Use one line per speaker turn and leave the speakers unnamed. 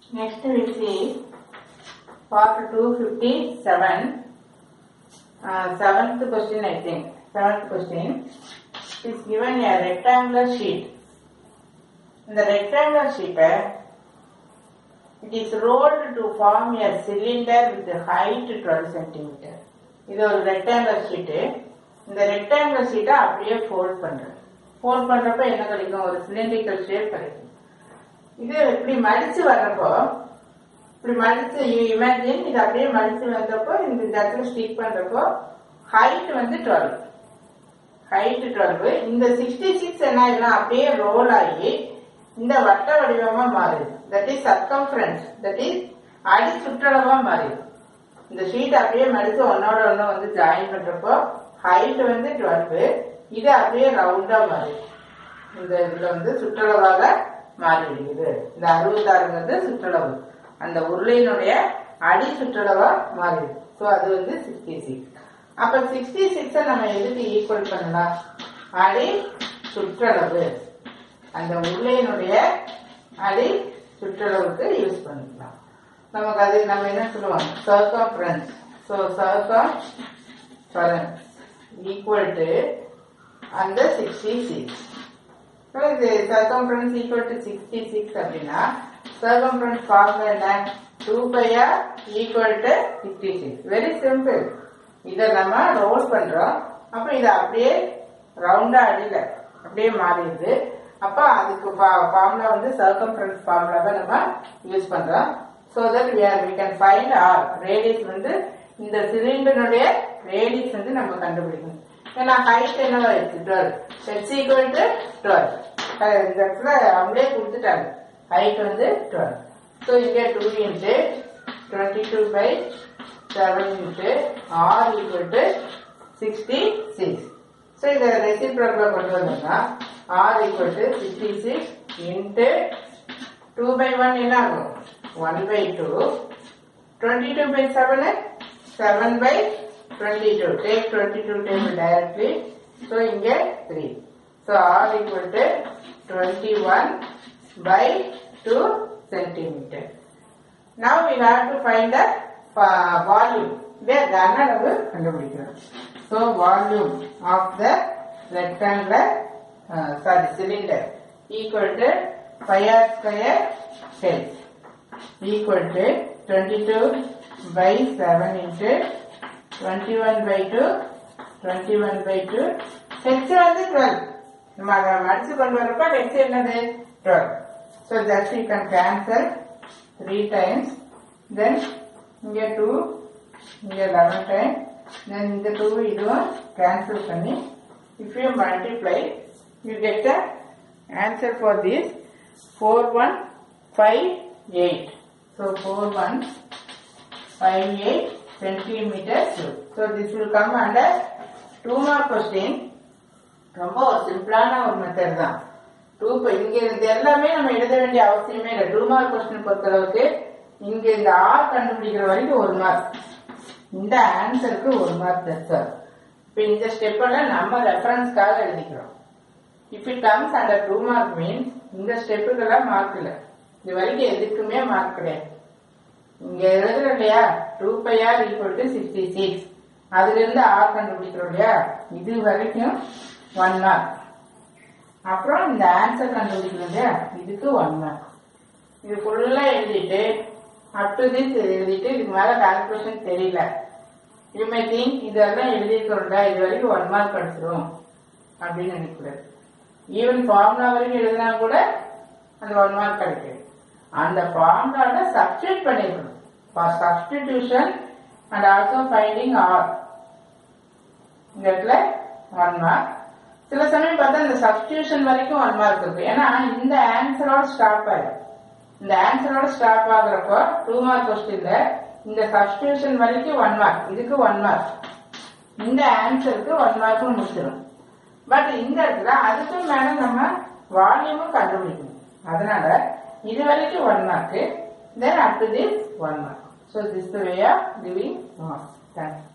Next we see part 257. Uh, seventh question, I think. Seventh question is given a rectangular sheet. In the rectangular sheet, uh, it is rolled to form a cylinder with the height 12 centimeter. இது ஒரு rectangular sheet இந்த rectangular ஷீட்டை அப்படியே fold பண்றேன் fold பண்றப்ப என்ன கிடைக்கும் ஒரு சிலிண்ட்ரிக்கல் ஷேப் கிடைக்கும் இது இப்படி மடிச்சு வர்றப்போ இப்படி மடிச்சு இமேஜின் இது அப்படியே மடிச்சு வந்தப்போ இந்த இந்த இடத்துல ஸ்டிக் பண்றப்போ ஹைட் வந்து டுவெல் ஹைட் டுவெல் இந்த சிக்ஸ்டி சிக்ஸ் என்ன ஆயிடும் அப்படியே ரோல் ஆகி இந்த வட்ட வடிவமா மாறுது that is circumference that is அடி சுற்றளவா மாறிடும் இந்த ஷீட் அப்படியே மடிச்சு ஒன்னோட ஒண்ணு வந்து ஜாயின் பண்றப்போ ஹைட் வந்து டுவெல் இது அப்படியே ரவுண்டா மாறிடும் இந்த இதுல வந்து சுற்றளவாக மாறிவிடுகிறது இந்த அறுபத்தாறுங்கிறது சுற்றளவு அந்த உருளையினுடைய அடி சுற்றளவா மாறிடுது ஸோ அது வந்து சிக்ஸ்டி சிக்ஸ் அப்ப சிக்ஸ்டி சிக்ஸை நம்ம எதுக்கு ஈக்குவல் பண்ணலாம் அடி சுற்றளவு அந்த உருளையினுடைய அடி சுற்றளவுக்கு யூஸ் பண்ணிக்கலாம் நமக்கு அது நம்ம என்ன சொல்லுவோம் circumference so circumference equal to அந்த சிக்ஸ்டி சிக்ஸ் ஸோ இது circumference equal to sixty six அப்படின்னா சர்க்கம்ஃபரன்ஸ் ஃபார்முலா என்ன டூ பையா equal to sixty six very simple இதை நம்ம ரோல் பண்றோம் அப்போ இது அப்படியே ரவுண்டா அடியில அப்படியே மாறிடுது அப்போ அதுக்கு ஃபார்முலா வந்து சர்க்கம்ஃபரன்ஸ் ஃபார்முலாவை நம்ம யூஸ் பண்றோம் so that we R we can find R radius வந்து இந்த சிலிண்டருடைய ரேடியஸ் வந்து நம்ம கண்டுபிடிக்கணும் ஏன்னா ஹைட் என்னவா இருக்கு twelve H equal to twelve இந்த இடத்துல அவங்களே கொடுத்துட்டாங்க ஹைட் வந்து டுவெல் ஸோ இங்கே two into twenty two by seven into R equal to sixty six so இதை ரெசிப்ரோக்கில் கொண்டு வந்தோம்னா R equal to sixty six into two by one என்ன ஆகும் one by two twenty two by seven seven by twenty two take twenty two table directly so இங்கே three so R equal to twenty one by two centimetre Now we have to find the uh, volume. The கன அளவு கண்டுபிடிக்கிறோம். So volume of the rectangular, uh, sorry, cylinder equal to pi r square H equal to 22 by 7 into 21 by 2, 21 by 2. H வந்து 12. நம்ம அதை மடிச்சு கொண்டு வரப்ப H என்னது 12. So that you can cancel three times then இங்க டூ இங்க eleven time then இந்த டூ இதுவும் கேன்சல் பண்ணி if you multiply you get the answer for this four one five eight so four one five eight centimetre so this will come under two mark question ரொம்ப ஒரு சிம்பிளான ஒரு method தான் two இங்க இது எல்லாமே நம்ம எழுத வேண்டிய அவசியமே இல்லை டூ மார்க் கொஸ்டின் பொறுத்தளவுக்கு இங்க இந்த ஆர் கண்டுபிடிக்கிற வரைக்கும் ஒரு மார்க் இந்த ஆன்சருக்கு ஒரு மார்க் தட்ஸ் இப்ப இந்த ஸ்டெப்பெல்லாம் நம்ம ரெஃபரன்ஸ்க்காக எழுதிக்கிறோம் இஃப் இட் கம்ஸ் அந்த டூ மார்க் மீன்ஸ் இந்த ஸ்டெப்புக்கெல்லாம் மார்க் இல்லை இது வரைக்கும் எதுக்குமே மார்க் கிடையாது இங்க எழுதுறோம் இல்லையா two by R equal to sixty six அதுல இருந்து ஆர் கண்டுபிடிக்கிறோம் இல்லையா இது வரைக்கும் ஒன் மார்க் அப்புறம் இந்த ஆன்சர் கண்டுபிடிக்கணும் இல்லையா இதுக்கு ஒன் மார்க் இது ஃபுல்லா எழுதிட்டு அப் டு திஸ் எழுதிட்டு இதுக்கு மேல கால்குலேஷன் தெரியல யூ மே திங்க் இதெல்லாம் எழுதிருக்கோம்டா இது வரைக்கும் ஒன் மார்க் கிடைச்சிரும் அப்படின்னு நினைக்கூடாது ஈவன் ஃபார்முலா வரைக்கும் எழுதினா கூட அந்த ஒன் மார்க் கிடைக்காது அந்த ஃபார்முலால சப்ஸ்டியூட் பண்ணிருக்கணும் for substitution and also finding R இந்த இடத்துல ஒன் மார்க் சில சமயம் பார்த்தா இந்த சப்ஸ்டியூஷன் வரைக்கும் ஒன் மார்க் இருக்கு ஏன்னா இந்த ஆன்சரோட ஸ்டாப் ஆயிடும் இந்த ஆன்சரோட ஸ்டாப் ஆகுறப்போ டூ மார்க் கொஸ்டின்ல இந்த சப்ஸ்டியூஷன் வரைக்கும் ஒன் மார்க் இதுக்கு ஒன் மார்க் இந்த ஆன்சருக்கு ஒன் மார்க்கும் முடிச்சிடும் பட் இந்த இடத்துல அதுக்கும் மேல நம்ம வால்யூமும் கண்டுபிடிக்கணும் அதனால இது வரைக்கும் one mark then up to this one mark so this way of giving marks thank you